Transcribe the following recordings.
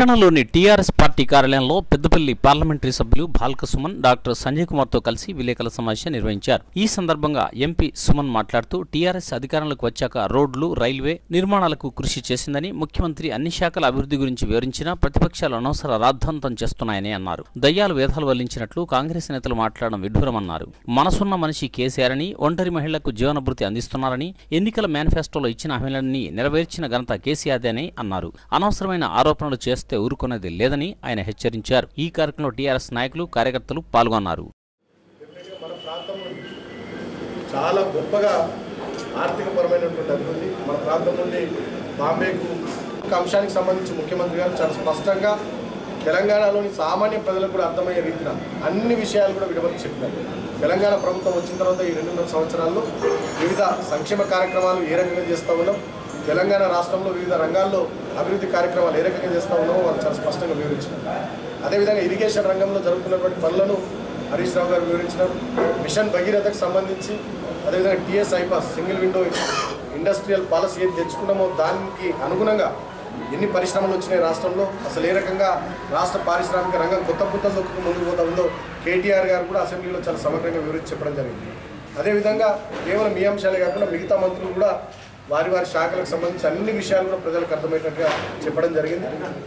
పట్టణంలోని TRS party కార్యాలయంలో Peddapalli parliamentary సభ్యులు బాల్క సుమన్ డాక్టర్ సంజయ్ కుమార్తో కలిసి విలేకరుల సమావేశం నిర్వహించారు ఈ సందర్భంగా ఎంపీ సుమన్ మాట్లాడుతూ టీఆర్ఎస్ అధికారంలోకి వచ్చాక రోడ్లు రైల్వే నిర్మాణాలకు కృషి చేసిందని ముఖ్యమంత్రి అన్ని శాఖల అభివృద్ధి గురించి వివరించినా ప్రతిపక్షాలు అనవసర రాద్ధాంతం చేస్తున్నాయని అన్నారు దయ్యాలు వేదాలు వల్లించినట్లు కాంగ్రెస్ నేతలు మాట్లాడడం విడ్డూరమన్నారు మనసున్న మనిషి కేసీఆర్ అని ఒంటరి మహిళలకు జీవనభృతి అందిస్తున్నారని ఎన్నికల మేనిఫెస్టోలో ఇచ్చిన హామీలన్నీ నెరవేర్చిన ఘనత కేసీఆర్దేనని అన్నారు అనవసరమైన ఆరోపణలు చేస్తే ఊరుకునేది లేదని ఆయన హెచ్చరించారు ఈ కార్యక్రమంలో టీఆర్ఎస్ నాయకులు కార్యకర్తలు పాల్గొన్నారు డెఫినెట్గా మన ప్రాంతంలో చాలా గొప్పగా ఆర్థికపరమైనటువంటి అభివృద్ధి మన ప్రాంతం నుండి బాంబేకు ఒక అంశానికి సంబంధించి ముఖ్యమంత్రి గారు చాలా స్పష్టంగా తెలంగాణలోని సామాన్య ప్రజలకు కూడా అర్థమయ్యే రీతిన అన్ని విషయాలు కూడా విడమని చెప్పినారు తెలంగాణ ప్రభుత్వం వచ్చిన తర్వాత ఈ రెండున్నర సంవత్సరాల్లో వివిధ సంక్షేమ కార్యక్రమాలు ఏ రకంగా చేస్తూ ఉన్నాం తెలంగాణ రాష్ట్రంలో వివిధ రంగాల్లో అభివృద్ధి కార్యక్రమాలు ఏ రకంగా చేస్తూ ఉన్నామో వాళ్ళు చాలా స్పష్టంగా వివరించారు అదేవిధంగా ఇరిగేషన్ రంగంలో జరుగుతున్నటువంటి పనులను హరీష్ రావు గారు వివరించినారు మిషన్ భగీరథకు సంబంధించి అదేవిధంగా TS iPASS single window industrial policy ఏది తెచ్చుకున్నామో దానికి అనుగుణంగా ఎన్ని పరిశ్రమలు వచ్చినాయి రాష్ట్రంలో అసలు ఏ రకంగా రాష్ట్ర పారిశ్రామిక రంగం కొత్త పుత్తలు దొక్కుతూ ముందుకు పోతా ఉందో కేటీఆర్ గారు కూడా అసెంబ్లీలో చాలా సమగ్రంగా వివరించి చెప్పడం జరిగింది అదేవిధంగా కేవలం ఈ అంశాలే కాకుండా మిగతా మంత్రులు కూడా వారి వారి శాఖలకు సంబంధించి అన్ని విషయాలు కూడా ప్రజలకు అర్థమయ్యేటట్టుగా చెప్పడం జరిగింది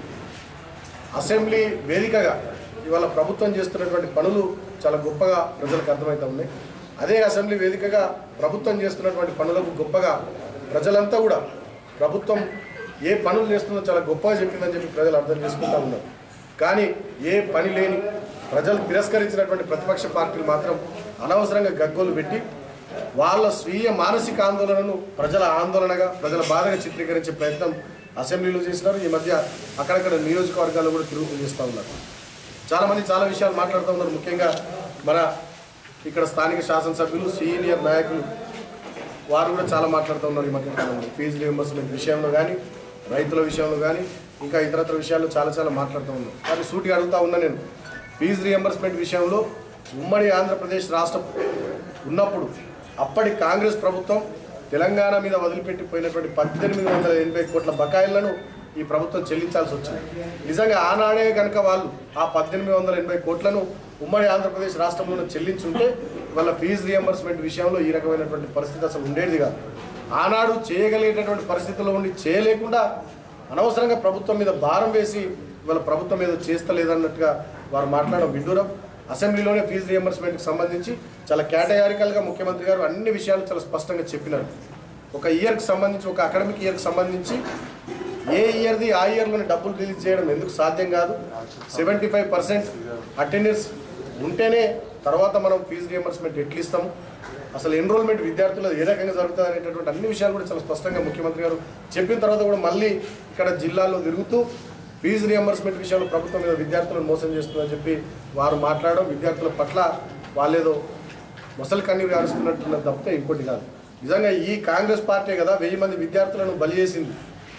అసెంబ్లీ వేదికగా ఇవాళ ప్రభుత్వం చేస్తున్నటువంటి పనులు చాలా గొప్పగా ప్రజలకు అర్థమవుతా ఉన్నాయి అదే అసెంబ్లీ వేదికగా ప్రభుత్వం చేస్తున్నటువంటి పనులకు గొప్పగా ప్రజలంతా కూడా ప్రభుత్వం ఏ పనులు చేస్తుందో చాలా గొప్పగా చెప్పిందని చెప్పి ప్రజలు అర్థం చేసుకుంటా ఉన్నారు కానీ ఏ పని లేని ప్రజలు తిరస్కరించినటువంటి ప్రతిపక్ష పార్టీలు మాత్రం అనవసరంగా గగ్గోలు పెట్టి వాళ్ళ స్వీయ మానసిక ఆందోళనను ప్రజల ఆందోళనగా ప్రజల బాధగా చిత్రీకరించే ప్రయత్నం అసెంబ్లీలో చేసినారు ఈ మధ్య అక్కడక్కడ నియోజకవర్గాల్లో కూడా తిరుగుతూ చేస్తూ ఉన్నారు చాలామంది చాలా విషయాలు మాట్లాడుతూ ఉన్నారు ముఖ్యంగా మన ఇక్కడ స్థానిక శాసనసభ్యులు సీనియర్ నాయకులు వారు కూడా చాలా మాట్లాడుతూ ఉన్నారు ఈ మధ్య కాలంలో ఫీజు రియంబర్స్మెంట్ విషయంలో కానీ రైతుల విషయంలో కానీ ఇంకా ఇతరత్ర విషయాల్లో చాలా చాలా మాట్లాడుతూ ఉన్నారు కానీ సూటిగా అడుగుతా ఉన్నా నేను ఫీజు రియంబర్స్మెంట్ విషయంలో ఉమ్మడి ఆంధ్రప్రదేశ్ రాష్ట్రం ఉన్నప్పుడు అప్పటి కాంగ్రెస్ ప్రభుత్వం తెలంగాణ మీద వదిలిపెట్టిపోయినటువంటి పద్దెనిమిది వందల ఎనభై కోట్ల బకాయిలను ఈ ప్రభుత్వం చెల్లించాల్సి వచ్చింది నిజంగా ఆనాడే కనుక వాళ్ళు ఆ పద్దెనిమిది వందల ఎనభై కోట్లను ఉమ్మడి ఆంధ్రప్రదేశ్ రాష్ట్రంలో చెల్లించుంటే వాళ్ళ ఫీజు రియంబర్స్మెంట్ విషయంలో ఈ రకమైనటువంటి పరిస్థితి అసలు ఉండేది కాదు ఆనాడు చేయగలిగేటటువంటి పరిస్థితుల్లో ఉండి చేయలేకుండా అనవసరంగా ప్రభుత్వం మీద భారం వేసి వాళ్ళ ప్రభుత్వం మీద చేస్తలేదన్నట్టుగా వారు మాట్లాడడం విడ్డూరం అసెంబ్లీలోనే ఫీజు రియంబర్స్మెంట్కి సంబంధించి చాలా కేటయారికల్గా ముఖ్యమంత్రి గారు అన్ని విషయాలు చాలా స్పష్టంగా చెప్పినారు ఒక ఇయర్కి సంబంధించి ఒక అకాడమిక్ ఇయర్కి సంబంధించి ఏ ఇయర్ది ఆ ఇయర్లోనే డబ్బులు రిలీజ్ చేయడం ఎందుకు సాధ్యం కాదు సెవెంటీ ఫైవ్ పర్సెంట్ అటెండెన్స్ ఉంటేనే తర్వాత మనం ఫీజు రియంబర్స్మెంట్ ఎట్లు ఇస్తాము అసలు ఎన్రోల్మెంట్ విద్యార్థులు ఏ రకంగా జరుగుతుంది అనేటటువంటి అన్ని విషయాలు కూడా చాలా స్పష్టంగా ముఖ్యమంత్రి గారు చెప్పిన తర్వాత కూడా మళ్ళీ ఇక్కడ జిల్లాల్లో తిరుగుతూ ఫీజు రియంబర్స్మెంట్ విషయంలో ప్రభుత్వం మీద విద్యార్థులను మోసం చేస్తుందని చెప్పి వారు మాట్లాడడం విద్యార్థుల పట్ల వాళ్ళేదో ముసలి కన్నీరు గారుస్తున్నట్టున్నది తప్పితే ఇంకోటి కాదు నిజంగా ఈ కాంగ్రెస్ పార్టీ కదా వెయ్యి మంది విద్యార్థులను బలి చేసింది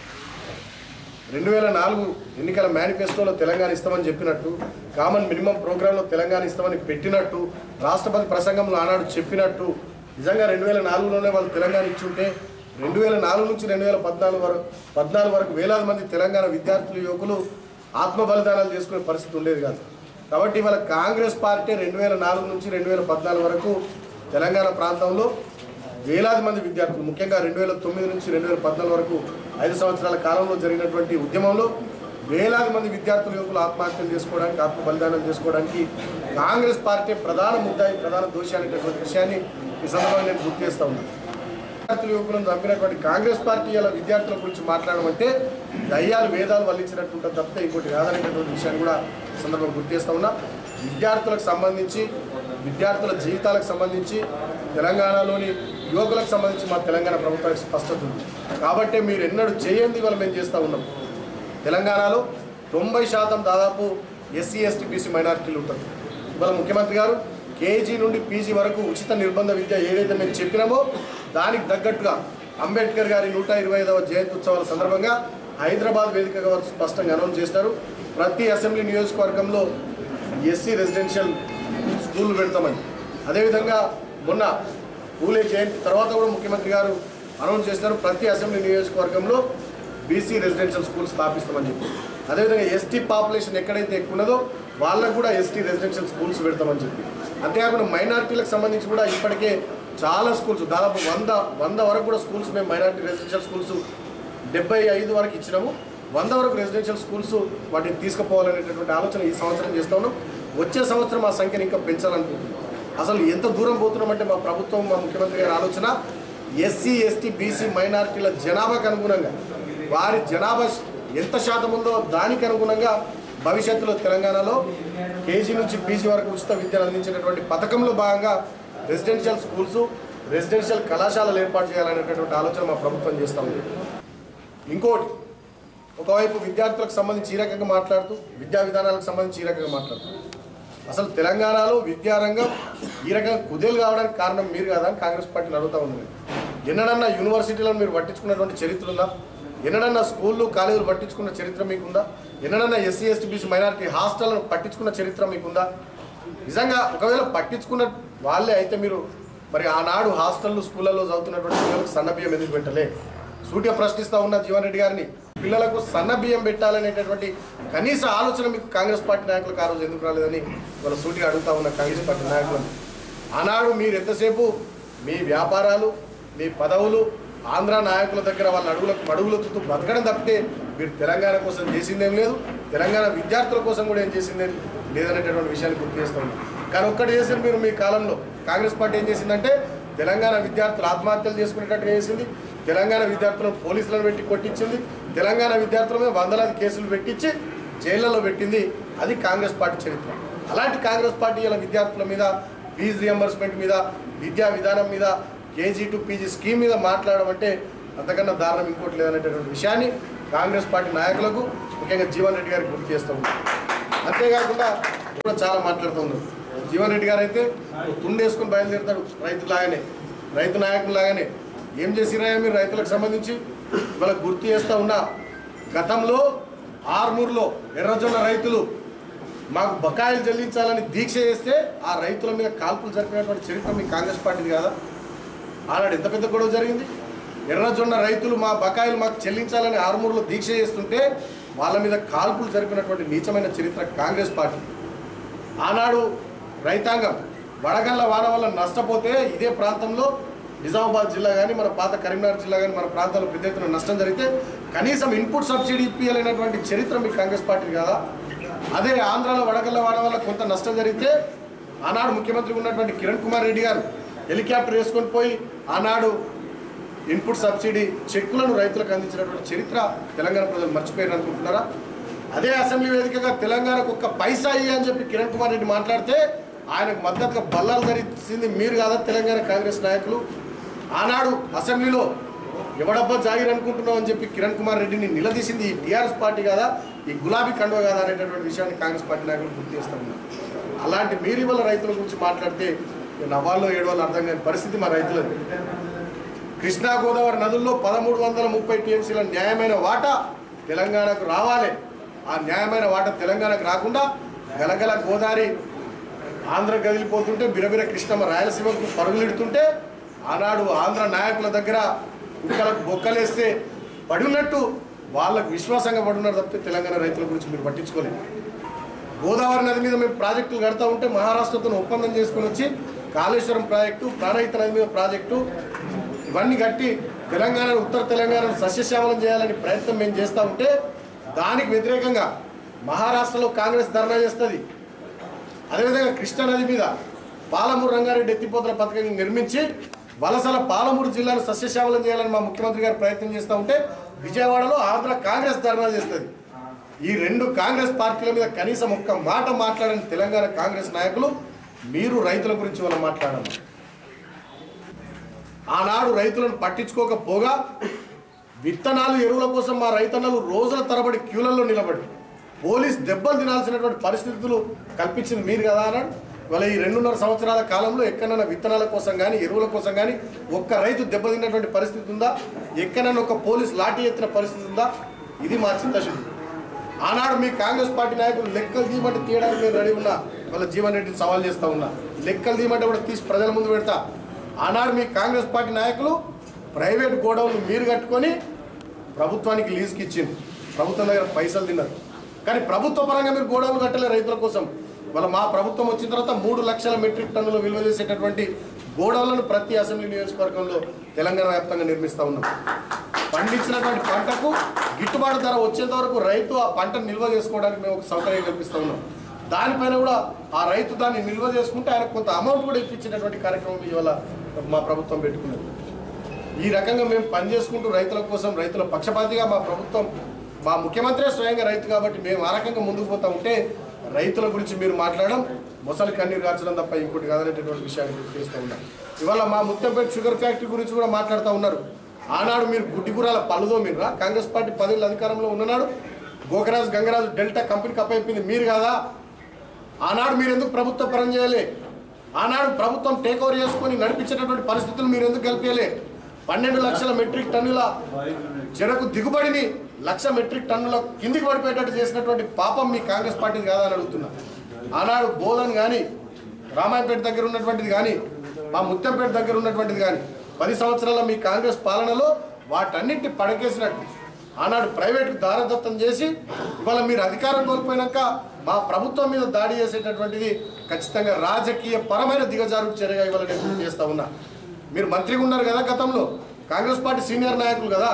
రెండు వేల నాలుగు ఎన్నికల మేనిఫెస్టోలో తెలంగాణ ఇస్తామని చెప్పినట్టు కామన్ మినిమం ప్రోగ్రాంలో తెలంగాణ ఇస్తామని పెట్టినట్టు రాష్ట్రపతి ప్రసంగంలో ఆనాడు చెప్పినట్టు నిజంగా రెండు వేల నాలుగులోనే వాళ్ళు తెలంగాణ ఇచ్చుంటే రెండు వేల నాలుగు నుంచి రెండు వేల పద్నాలుగు వరకు పద్నాలుగు వరకు వేలాది మంది తెలంగాణ విద్యార్థులు యువకులు ఆత్మ బలిదానాలు చేసుకునే పరిస్థితి ఉండేది కాదు కాబట్టి ఇవాళ కాంగ్రెస్ పార్టీ రెండు వేల నాలుగు నుంచి రెండు వేల పద్నాలుగు వరకు తెలంగాణ ప్రాంతంలో వేలాది మంది విద్యార్థులు ముఖ్యంగా రెండు వేల తొమ్మిది నుంచి రెండు వేల పద్నాలుగు వరకు ఐదు సంవత్సరాల కాలంలో జరిగినటువంటి ఉద్యమంలో వేలాది మంది విద్యార్థులు యువకులు ఆత్మహత్యలు చేసుకోవడానికి ఆత్మ బలిదానం చేసుకోవడానికి కాంగ్రెస్ పార్టీ ప్రధాన ముద్దాయి ప్రధాన దోషి అనేటటువంటి విషయాన్ని ఈ సందర్భంగా నేను గుర్తు చేస్తా ఉన్నాను విద్యార్థుల యువకులను చంపినటువంటి కాంగ్రెస్ పార్టీ ఇలా విద్యార్థుల గురించి మాట్లాడడం అంటే దయ్యాలు వేదాలు వల్లించినట్టు ఉంటుంది తప్పితే ఇంకోటి కాదనేటటువంటి విషయాన్ని కూడా ఈ సందర్భంగా గుర్తు చేస్తా ఉన్నా విద్యార్థులకు సంబంధించి విద్యార్థుల జీవితాలకు సంబంధించి తెలంగాణలోని యువకులకు సంబంధించి మా తెలంగాణ ప్రభుత్వానికి స్పష్టత ఉంది కాబట్టి మీరు ఎన్నడూ చేయండి ఇవాళ మేము చేస్తూ ఉన్నాం తెలంగాణలో తొంభై శాతం దాదాపు ఎస్సీ ఎస్టీ బీసీ మైనారిటీలు ఉంటారు ఇవాళ ముఖ్యమంత్రి గారు కేజీ నుండి పీజీ వరకు ఉచిత నిర్బంధ విద్య ఏదైతే మేము చెప్పినామో దానికి తగ్గట్టుగా అంబేద్కర్ గారి నూట ఇరవై ఐదవ జయంతి ఉత్సవాల సందర్భంగా హైదరాబాద్ వేదికగా వారు స్పష్టంగా అనౌన్స్ చేస్తారు ప్రతి అసెంబ్లీ నియోజకవర్గంలో ఎస్సీ రెసిడెన్షియల్ స్కూల్ పెడతామని అదేవిధంగా మొన్న పూలే జయంతి తర్వాత కూడా ముఖ్యమంత్రి గారు అనౌన్స్ చేస్తారు ప్రతి అసెంబ్లీ నియోజకవర్గంలో బీసీ రెసిడెన్షియల్ స్కూల్ స్థాపిస్తామని చెప్పి అదేవిధంగా ఎస్టీ పాపులేషన్ ఎక్కడైతే ఎక్కువ ఉన్నదో వాళ్ళకు కూడా ఎస్టీ రెసిడెన్షియల్ స్కూల్స్ పెడతామని చెప్పి అంతేకాకుండా మైనారిటీలకు సంబంధించి కూడా ఇప్పటికే చాలా స్కూల్స్ దాదాపు వంద వంద వరకు కూడా స్కూల్స్ మేము మైనారిటీ రెసిడెన్షియల్ స్కూల్స్ డెబ్బై ఐదు వరకు ఇచ్చినాము వంద వరకు రెసిడెన్షియల్ స్కూల్స్ వాటిని తీసుకుపోవాలనేటటువంటి ఆలోచన ఈ సంవత్సరం చేస్తా ఉన్నాం వచ్చే సంవత్సరం ఆ సంఖ్యను ఇంకా పెంచాలనుకుంటున్నాం అసలు ఎంత దూరం పోతున్నామంటే మా ప్రభుత్వం మా ముఖ్యమంత్రి గారి ఆలోచన ఎస్సీ ఎస్టీ బీసీ మైనారిటీల జనాభాకు అనుగుణంగా వారి జనాభా ఎంత శాతం ఉందో దానికి అనుగుణంగా భవిష్యత్తులో తెలంగాణలో కేజీ నుంచి పీజీ వరకు ఉచిత విద్యను అందించేటటువంటి పథకంలో భాగంగా రెసిడెన్షియల్ స్కూల్స్ రెసిడెన్షియల్ కళాశాలలు ఏర్పాటు చేయాలనేటటువంటి ఆలోచన మా ప్రభుత్వం చేస్తూ ఉంది ఇంకోటి ఒకవైపు విద్యార్థులకు సంబంధించి ఈ రకంగా మాట్లాడుతూ విద్యా విధానాలకు సంబంధించి ఈ రకంగా మాట్లాడుతూ అసలు తెలంగాణలో విద్యారంగం ఈ రకంగా కుదేలు కావడానికి కారణం మీరు కదా అని కాంగ్రెస్ పార్టీని అడుగుతా ఉంది ఎన్నడన్నా యూనివర్సిటీలను మీరు పట్టించుకున్నటువంటి చరిత్ర ఉందా ఎన్నడన్నా స్కూళ్ళు కాలేజీలు పట్టించుకున్న చరిత్ర మీకుందా ఎన్నడన్నా ఎస్సీ ఎస్టీ బీసీ మైనారిటీ హాస్టల్ను పట్టించుకున్న చరిత్ర మీకుందా నిజంగా ఒకవేళ పట్టించుకున్న వాళ్ళే అయితే మీరు మరి ఆనాడు హాస్టళ్ళు స్కూళ్ళల్లో చదువుతున్నటువంటి పిల్లలకు సన్నబియ్యం ఎందుకు పెట్టలే సూటిగా ప్రశ్నిస్తా ఉన్న జీవన్ రెడ్డి గారిని పిల్లలకు సన్న బియ్యం పెట్టాలనేటటువంటి కనీస ఆలోచన మీకు కాంగ్రెస్ పార్టీ నాయకులకు ఆ రోజు ఎందుకు రాలేదని వాళ్ళ సూటిగా అడుగుతా ఉన్న కాంగ్రెస్ పార్టీ నాయకులను ఆనాడు మీరు ఎంతసేపు మీ వ్యాపారాలు మీ పదవులు ఆంధ్ర నాయకుల దగ్గర వాళ్ళ అడుగులకు మడుగులెత్తుతూ బ్రతకడం తప్పితే మీరు తెలంగాణ కోసం చేసిందేం లేదు తెలంగాణ విద్యార్థుల కోసం కూడా ఏం చేసిందేం లేదనేటటువంటి విషయాన్ని గుర్తు చేస్తూ ఉన్నాం కానీ ఒక్కటి చేసింది మీరు మీ కాలంలో కాంగ్రెస్ పార్టీ ఏం చేసిందంటే తెలంగాణ విద్యార్థులు ఆత్మహత్యలు చేసుకునేటట్టుగా చేసింది తెలంగాణ విద్యార్థులను పోలీసులను పెట్టి కొట్టించింది తెలంగాణ విద్యార్థుల మీద వందలాది కేసులు పెట్టించి జైళ్లలో పెట్టింది అది కాంగ్రెస్ పార్టీ చరిత్ర అలాంటి కాంగ్రెస్ పార్టీ ఇలా విద్యార్థుల మీద ఫీజు రియంబర్స్మెంట్ మీద విద్యా విధానం మీద కేజీ టు పీజీ స్కీమ్ మీద మాట్లాడడం అంటే అంతకన్నా దారుణం ఇంకోటి లేదనేటటువంటి విషయాన్ని కాంగ్రెస్ పార్టీ నాయకులకు ముఖ్యంగా జీవన్ రెడ్డి గారికి గుర్తు చేస్తూ ఉన్నాం అంతేకాకుండా కూడా చాలా మాట్లాడుతూ ఉన్నారు జీవన్ రెడ్డి గారు అయితే తుండేసుకొని బయలుదేరుతాడు రైతులాగానే రైతు నాయకులాగానే ఏం చేసినా మీరు రైతులకు సంబంధించి ఇవాళ గుర్తు చేస్తూ ఉన్నా గతంలో ఆర్మూర్లో ఎర్రజొన్న రైతులు మాకు బకాయిలు చెల్లించాలని దీక్ష చేస్తే ఆ రైతుల మీద కాల్పులు జరిపినటువంటి చరిత్ర మీ కాంగ్రెస్ పార్టీది కాదా ఆనాడు ఎంత పెద్ద గొడవ జరిగింది ఎర్రజొన్న రైతులు మా బకాయిలు మాకు చెల్లించాలని ఆరుమూరులో దీక్ష చేస్తుంటే వాళ్ళ మీద కాల్పులు జరిపినటువంటి నీచమైన చరిత్ర కాంగ్రెస్ పార్టీ ఆనాడు రైతాంగం వడగళ్ళ వాన వల్ల నష్టపోతే ఇదే ప్రాంతంలో నిజామాబాద్ జిల్లా కానీ మన పాత కరీంనగర్ జిల్లా కానీ మన ప్రాంతాల్లో పెద్ద ఎత్తున నష్టం జరిగితే కనీసం ఇన్పుట్ సబ్సిడీ ఇప్పించాలనేటువంటి చరిత్ర మీ కాంగ్రెస్ పార్టీ కాదా అదే ఆంధ్రాలో వడగళ్ళ వాన వల్ల కొంత నష్టం జరిగితే ఆనాడు ముఖ్యమంత్రి ఉన్నటువంటి కిరణ్ కుమార్ రెడ్డి గారు హెలికాప్టర్ వేసుకొని పోయి ఆనాడు ఇన్పుట్ సబ్సిడీ చెక్కులను రైతులకు అందించినటువంటి చరిత్ర తెలంగాణ ప్రజలు మర్చిపోయారు అనుకుంటున్నారా అదే అసెంబ్లీ వేదికగా తెలంగాణకు ఒక్క పైసా ఇయ్యి అని చెప్పి కిరణ్ కుమార్ రెడ్డి మాట్లాడితే ఆయనకు మద్దతుగా బల్లాలు ధరించింది మీరు కాదా తెలంగాణ కాంగ్రెస్ నాయకులు ఆనాడు అసెంబ్లీలో ఎవడబ్బా జాగిర్ అనుకుంటున్నావు అని చెప్పి కిరణ్ కుమార్ రెడ్డిని నిలదీసింది ఈ టీఆర్ఎస్ పార్టీ కాదా ఈ గులాబీ కండువ కాదా అనేటటువంటి విషయాన్ని కాంగ్రెస్ పార్టీ నాయకులు గుర్తు చేస్తూ ఉన్నారు అలాంటి మీరు ఇవాళ రైతుల గురించి మాట్లాడితే నవ్వాల్లో ఏడవాళ్ళు అర్థం కాని పరిస్థితి మా రైతులది కృష్ణా గోదావరి నదుల్లో పదమూడు వందల ముప్పై టీఎంసీల న్యాయమైన వాటా తెలంగాణకు రావాలి ఆ న్యాయమైన వాటా తెలంగాణకు రాకుండా గలగల గోదావరి ఆంధ్ర కదిలిపోతుంటే బిరబిర కృష్ణమ్మ రాయలసీమకు పరుగులిడుతుంటే ఆనాడు ఆంధ్ర నాయకుల దగ్గర కుక్కలకు బొక్కలేస్తే పడినట్టు వాళ్ళకు విశ్వాసంగా పడున్నారు తప్పితే తెలంగాణ రైతుల గురించి మీరు పట్టించుకోలేదు గోదావరి నది మీద మేము ప్రాజెక్టులు కడతా ఉంటే మహారాష్ట్రతో ఒప్పందం చేసుకుని వచ్చి కాళేశ్వరం ప్రాజెక్టు ప్రాణహిత నది మీద ప్రాజెక్టు ఇవన్నీ కట్టి తెలంగాణ ఉత్తర తెలంగాణను సస్యశ్యామలం చేయాలని ప్రయత్నం మేము చేస్తూ ఉంటే దానికి వ్యతిరేకంగా మహారాష్ట్రలో కాంగ్రెస్ ధర్నా చేస్తుంది అదేవిధంగా కృష్ణా నది మీద పాలమూరు రంగారెడ్డి ఎత్తిపోతల పథకం నిర్మించి వలసల పాలమూరు జిల్లాను సస్యశ్యామలం చేయాలని మా ముఖ్యమంత్రి గారు ప్రయత్నం చేస్తూ ఉంటే విజయవాడలో ఆంధ్ర కాంగ్రెస్ ధర్నా చేస్తుంది ఈ రెండు కాంగ్రెస్ పార్టీల మీద కనీసం ఒక్క మాట మాట్లాడని తెలంగాణ కాంగ్రెస్ నాయకులు మీరు రైతుల గురించి వాళ్ళు మాట్లాడాలి ఆనాడు రైతులను పట్టించుకోకపోగా విత్తనాలు ఎరువుల కోసం మా రైతన్నలు రోజుల తరబడి క్యూలలో నిలబడి పోలీస్ దెబ్బలు తినాల్సినటువంటి పరిస్థితులు కల్పించింది మీరు కదా అన్నాడు ఇవాళ ఈ రెండున్నర సంవత్సరాల కాలంలో ఎక్కడైనా విత్తనాల కోసం కానీ ఎరువుల కోసం కానీ ఒక్క రైతు దెబ్బతిన్నటువంటి పరిస్థితి ఉందా ఎక్కడైనా ఒక పోలీస్ లాఠీ ఎత్తిన పరిస్థితి ఉందా ఇది మా చిత్తశుద్ధి ఆనాడు మీ కాంగ్రెస్ పార్టీ నాయకులు లెక్కలు తీయమంటే తీయడానికి నేను రెడీ ఉన్నా వాళ్ళ జీవన్ రెడ్డిని సవాల్ చేస్తా ఉన్నా లెక్కలు తీయమంటే కూడా తీసి ప్రజల ముందు పెడతా ఆనాడు మీ కాంగ్రెస్ పార్టీ నాయకులు ప్రైవేట్ గోడౌన్లు మీరు కట్టుకొని ప్రభుత్వానికి లీజుకి ఇచ్చింది ప్రభుత్వం దగ్గర పైసలు తిన్నారు కానీ ప్రభుత్వ పరంగా మీరు గోడౌన్లు కట్టలే రైతుల కోసం వాళ్ళ మా ప్రభుత్వం వచ్చిన తర్వాత మూడు లక్షల మెట్రిక్ టన్నులు విలువ చేసేటటువంటి గోడౌన్లను ప్రతి అసెంబ్లీ నియోజకవర్గంలో తెలంగాణ వ్యాప్తంగా నిర్మిస్తూ ఉన్నాం పండించినటువంటి పంటకు గిట్టుబాటు ధర వచ్చేంత వరకు రైతు ఆ పంటను నిల్వ చేసుకోవడానికి మేము ఒక సౌకర్యం కల్పిస్తూ ఉన్నాం దానిపైన కూడా ఆ రైతు దాన్ని నిల్వ చేసుకుంటే ఆయనకు కొంత అమౌంట్ కూడా ఇప్పించేటటువంటి కార్యక్రమం ఇవాళ మా ప్రభుత్వం పెట్టుకున్నది ఈ రకంగా మేము పనిచేసుకుంటూ రైతుల కోసం రైతుల పక్షపాతిగా మా ప్రభుత్వం మా ముఖ్యమంత్రి స్వయంగా రైతు కాబట్టి మేము ఆ రకంగా ముందుకు పోతా ఉంటే రైతుల గురించి మీరు మాట్లాడడం మొసలి కన్నీరు కార్చడం తప్ప ఇంకోటి కాదనేటటువంటి విషయాన్ని గుర్తు చేస్తూ ఉన్నాం ఇవాళ మా ముత్తంపేట షుగర్ ఫ్యాక్టరీ గురించి కూడా మాట్లాడుతూ ఉన్నారు ఆనాడు మీరు గుడ్డిగురాల పళ్ళుదో మీరు కాంగ్రెస్ పార్టీ పదేళ్ళు అధికారంలో ఉన్ననాడు గోకరాజు గంగరాజు డెల్టా కంపెనీకి అప్పైపోయింది మీరు కాదా ఆనాడు మీరు ఎందుకు ప్రభుత్వ పరం చేయలే ఆనాడు ప్రభుత్వం టేక్ ఓవర్ చేసుకొని నడిపించేటటువంటి పరిస్థితులు మీరు ఎందుకు కల్పించలే పన్నెండు లక్షల మెట్రిక్ టన్నుల చెరకు దిగుబడిని లక్ష మెట్రిక్ టన్నుల కిందికి పడిపోయేటట్టు చేసినటువంటి పాపం మీ కాంగ్రెస్ పార్టీది కాదా అని అడుగుతున్నా ఆనాడు బోధన్ కానీ రామాయణపేట దగ్గర ఉన్నటువంటిది కానీ మా ముత్తంపేట దగ్గర ఉన్నటువంటిది కానీ పది సంవత్సరాల మీ కాంగ్రెస్ పాలనలో వాటన్నింటి పడకేసినట్టు ఆనాడు ప్రైవేట్కు దారదత్తం చేసి ఇవాళ మీరు అధికారం కోల్పోయినాక మా ప్రభుత్వం మీద దాడి చేసేటటువంటిది ఖచ్చితంగా రాజకీయ పరమైన దిగజారు చర్యగా ఇవాళ నేను గుర్తు చేస్తా ఉన్నా మీరు మంత్రిగా ఉన్నారు కదా గతంలో కాంగ్రెస్ పార్టీ సీనియర్ నాయకులు కదా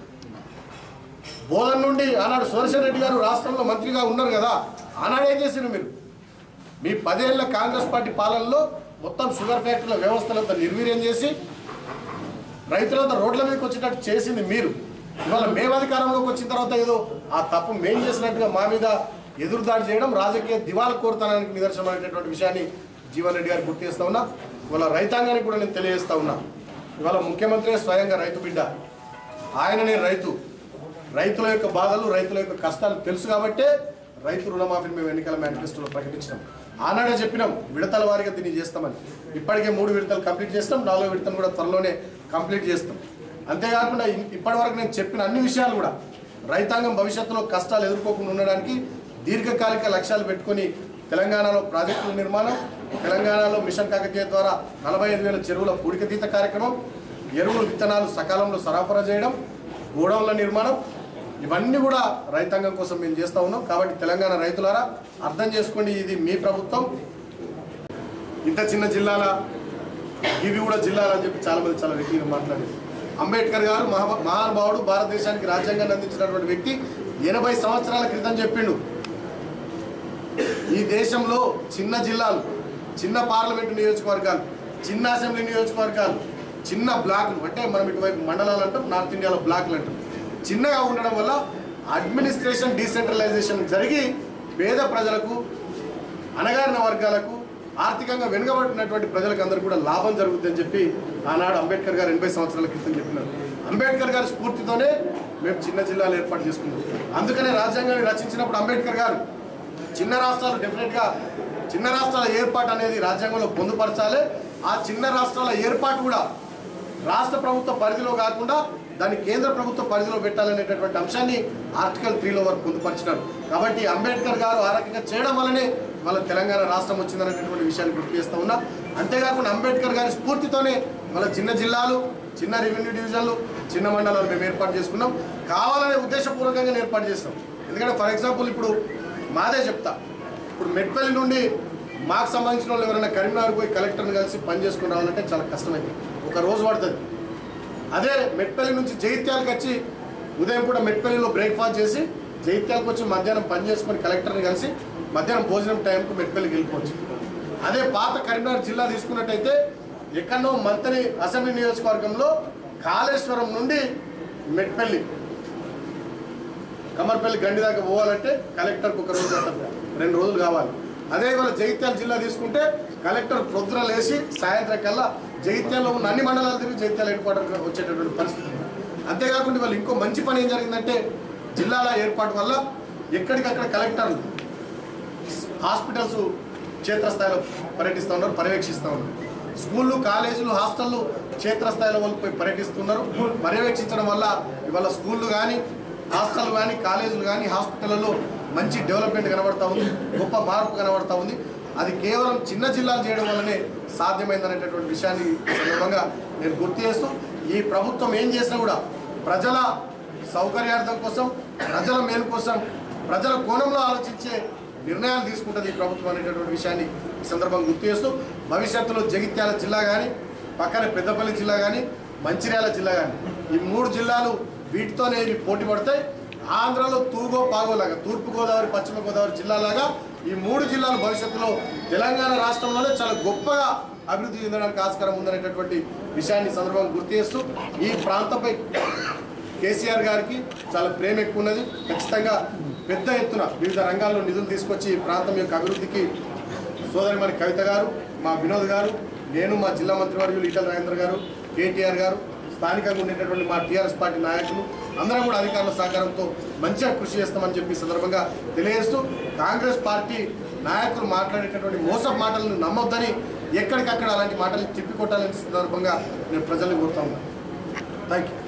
బోధన్ నుండి ఆనాడు సుదర్శన్ రెడ్డి గారు రాష్ట్రంలో మంత్రిగా ఉన్నారు కదా ఆనాడు ఏం చేసిండ్రు మీరు మీ పదేళ్ల కాంగ్రెస్ పార్టీ పాలనలో మొత్తం షుగర్ ఫ్యాక్టరీల వ్యవస్థలంతా నిర్వీర్యం చేసి రైతులంతా రోడ్ల మీదకి వచ్చేటట్టు చేసింది మీరు ఇవాళ మేము అధికారంలోకి వచ్చిన తర్వాత ఏదో ఆ తప్పు మేం చేసినట్టుగా మా మీద ఎదురుదాడి చేయడం రాజకీయ దివాల కోరుతనానికి నిదర్శనం అనేటటువంటి విషయాన్ని జీవన్ రెడ్డి గారు గుర్తు చేస్తా ఉన్నా ఇవాళ రైతాంగానికి కూడా నేను తెలియజేస్తా ఉన్నా ఇవాళ ముఖ్యమంత్రి స్వయంగా రైతు బిడ్డ ఆయననే రైతు రైతుల యొక్క బాధలు రైతుల యొక్క కష్టాలు తెలుసు కాబట్టే రైతు రుణమాఫీని మేము ఎన్నికల మేనిఫెస్టోలో ప్రకటించినాం ఆనాడే చెప్పినాం విడతల వారీగా దీన్ని చేస్తామని ఇప్పటికే మూడు విడతలు కంప్లీట్ చేస్తాం నాలుగో విడతను కూడా త్వరలోనే కంప్లీట్ చేస్తాం అంతేకాకుండా ఇ- ఇప్పటివరకు నేను చెప్పిన అన్ని విషయాలు కూడా రైతాంగం భవిష్యత్తులో కష్టాలు ఎదుర్కోకుండా ఉండడానికి దీర్ఘకాలిక లక్ష్యాలు పెట్టుకొని తెలంగాణలో ప్రాజెక్టుల నిర్మాణం తెలంగాణలో మిషన్ కాకతీయ ద్వారా నలభై ఐదు వేల చెరువుల పూడికతీత కార్యక్రమం ఎరువులు విత్తనాలు సకాలంలో సరఫరా చేయడం గోడౌన్ల నిర్మాణం ఇవన్నీ కూడా రైతాంగం కోసం మేము చేస్తూ ఉన్నాం కాబట్టి తెలంగాణ రైతులారా అర్థం చేసుకోండి ఇది మీ ప్రభుత్వం ఇంత చిన్న జిల్లాల ఇవి కూడా జిల్లాలు అని చెప్పి చాలా మంది చాలా వ్యక్తిగా మాట్లాడారు అంబేద్కర్ గారు మహా మహానుభావుడు భారతదేశానికి రాజ్యాంగాన్ని అందించినటువంటి వ్యక్తి ఎనభై సంవత్సరాల క్రితం చెప్పిండు ఈ దేశంలో చిన్న జిల్లాలు చిన్న పార్లమెంటు నియోజకవర్గాలు చిన్న అసెంబ్లీ నియోజకవర్గాలు చిన్న బ్లాకులు అంటే మనం ఇటువైపు మండలాలు అంటాం నార్త్ ఇండియాలో బ్లాకులు అంటాం చిన్నగా ఉండడం వల్ల అడ్మినిస్ట్రేషన్ డీసెంట్రలైజేషన్ జరిగి పేద ప్రజలకు అణగారిన వర్గాలకు ఆర్థికంగా వెనుకబడినటువంటి ప్రజలకు అందరూ కూడా లాభం జరుగుతుందని చెప్పి ఆనాడు అంబేద్కర్ గారు ఎనభై సంవత్సరాల క్రితం చెప్పినారు అంబేద్కర్ గారి స్ఫూర్తితోనే మేము చిన్న జిల్లాలు ఏర్పాటు చేసుకున్నాం అందుకనే రాజ్యాంగాన్ని రచించినప్పుడు అంబేద్కర్ గారు చిన్న రాష్ట్రాలు డెఫినెట్గా చిన్న రాష్ట్రాల ఏర్పాటు అనేది రాజ్యాంగంలో పొందుపరచాలి ఆ చిన్న రాష్ట్రాల ఏర్పాటు కూడా రాష్ట్ర ప్రభుత్వ పరిధిలో కాకుండా దాన్ని కేంద్ర ప్రభుత్వ పరిధిలో పెట్టాలనేటటువంటి అంశాన్ని ఆర్టికల్ త్రీలో వరకు పొందుపరిచినారు కాబట్టి అంబేద్కర్ గారు ఆ రకంగా చేయడం వల్లనే వాళ్ళ తెలంగాణ రాష్ట్రం వచ్చిందనేటటువంటి విషయాన్ని గుర్తు చేస్తూ ఉన్నా అంతేకాకుండా అంబేద్కర్ గారి స్ఫూర్తితోనే వాళ్ళ చిన్న జిల్లాలు చిన్న రెవెన్యూ డివిజన్లు చిన్న మండలాలు మేము ఏర్పాటు చేసుకున్నాం కావాలనే ఉద్దేశపూర్వకంగా ఏర్పాటు చేస్తాం ఎందుకంటే ఫర్ ఎగ్జాంపుల్ ఇప్పుడు మాదే చెప్తా ఇప్పుడు మెట్పల్లి నుండి మాకు సంబంధించిన వాళ్ళు ఎవరైనా కరీంనగర్ పోయి కలెక్టర్ని కలిసి పని చేసుకుని రావాలంటే చాలా కష్టమైంది ఒక రోజు పడుతుంది అదే మెట్పల్లి నుంచి జైత్యాలకు వచ్చి ఉదయం పూట మెట్పల్లిలో బ్రేక్ఫాస్ట్ చేసి జైత్యాలకు వచ్చి మధ్యాహ్నం పని చేసుకొని కలెక్టర్ని కలిసి మధ్యాహ్నం భోజనం టైంకు మెట్పల్లికి వెళ్ళిపోవచ్చు అదే పాత కరీంనగర్ జిల్లా తీసుకున్నట్టయితే ఎక్కడో మంత్రి అసెంబ్లీ నియోజకవర్గంలో కాళేశ్వరం నుండి మెట్పల్లి కమర్పల్లి గండి దాకా పోవాలంటే కలెక్టర్కి ఒక రోజు పడుతుంది రెండు రోజులు కావాలి అదే ఇవాళ జగిత్యాల జిల్లా తీసుకుంటే కలెక్టర్ ప్రొద్దున లేచి సాయంత్రం కల్లా జగిత్యాలలో ఉన్న అన్ని మండలాలు తిరిగి జగిత్యాల హెడ్ క్వార్టర్ వచ్చేటటువంటి పరిస్థితి ఉంది. అంతేకాకుండా వాళ్ళు ఇంకో మంచి పని ఏం జరిగిందంటే జిల్లాల ఏర్పాటు వల్ల ఎక్కడికక్కడ కలెక్టర్లు హాస్పిటల్స్ క్షేత్రస్థాయిలో పర్యటిస్తూ ఉన్నారు పర్యవేక్షిస్తూ ఉన్నారు స్కూళ్ళు కాలేజీలు హాస్టళ్ళు క్షేత్రస్థాయిలో వాళ్ళు పోయి పర్యటిస్తున్నారు పర్యవేక్షించడం వల్ల ఇవాళ స్కూళ్ళు కానీ హాస్టల్ కానీ కాలేజీలు కానీ హాస్పిటల్లో మంచి డెవలప్మెంట్ కనబడతా ఉంది గొప్ప మార్పు కనబడతా ఉంది అది కేవలం చిన్న జిల్లాలు చేయడం వల్లనే సాధ్యమైందనేటటువంటి విషయాన్ని ఈ సందర్భంగా నేను గుర్తు చేస్తూ ఈ ప్రభుత్వం ఏం చేసినా కూడా ప్రజల సౌకర్యార్థం కోసం ప్రజల మేలు కోసం ప్రజల కోణంలో ఆలోచించే నిర్ణయాలు తీసుకుంటుంది ఈ ప్రభుత్వం అనేటటువంటి విషయాన్ని ఈ సందర్భంగా గుర్తు చేస్తూ భవిష్యత్తులో జగిత్యాల జిల్లా కానీ పక్కన పెద్దపల్లి జిల్లా కానీ మంచిర్యాల జిల్లా కానీ ఈ మూడు జిల్లాలు వీటితోనే ఇవి పోటీ పడతాయి ఆంధ్రలో తూగో పాగోలాగా తూర్పు గోదావరి పశ్చిమ గోదావరి జిల్లాలాగా ఈ మూడు జిల్లాలు భవిష్యత్తులో తెలంగాణ రాష్ట్రంలోనే చాలా గొప్పగా అభివృద్ధి చెందడానికి ఆస్కారం ఉందనేటటువంటి విషయాన్ని ఈ సందర్భంగా గుర్తు చేస్తూ ఈ ప్రాంతంపై కేసీఆర్ గారికి చాలా ప్రేమ ఎక్కువ ఉన్నది ఖచ్చితంగా పెద్ద ఎత్తున వివిధ రంగాల్లో నిధులు తీసుకొచ్చి ఈ ప్రాంతం యొక్క అభివృద్ధికి సోదరిమణి కవిత గారు మా వినోద్ గారు నేను మా జిల్లా మంత్రివర్యులు ఈటల రాజేంద్ర గారు కేటీఆర్ గారు స్థానికంగా ఉండేటటువంటి మా టీఆర్ఎస్ పార్టీ నాయకులు అందరం కూడా అధికారుల సహకారంతో మంచిగా కృషి చేస్తామని చెప్పి ఈ సందర్భంగా తెలియజేస్తూ కాంగ్రెస్ పార్టీ నాయకులు మాట్లాడేటటువంటి మోసపు మాటలను నమ్మొద్దని ఎక్కడికక్కడ అలాంటి మాటలు తిప్పికొట్టాలని సందర్భంగా నేను ప్రజల్ని కోరుతా ఉన్నాను థ్యాంక్ యూ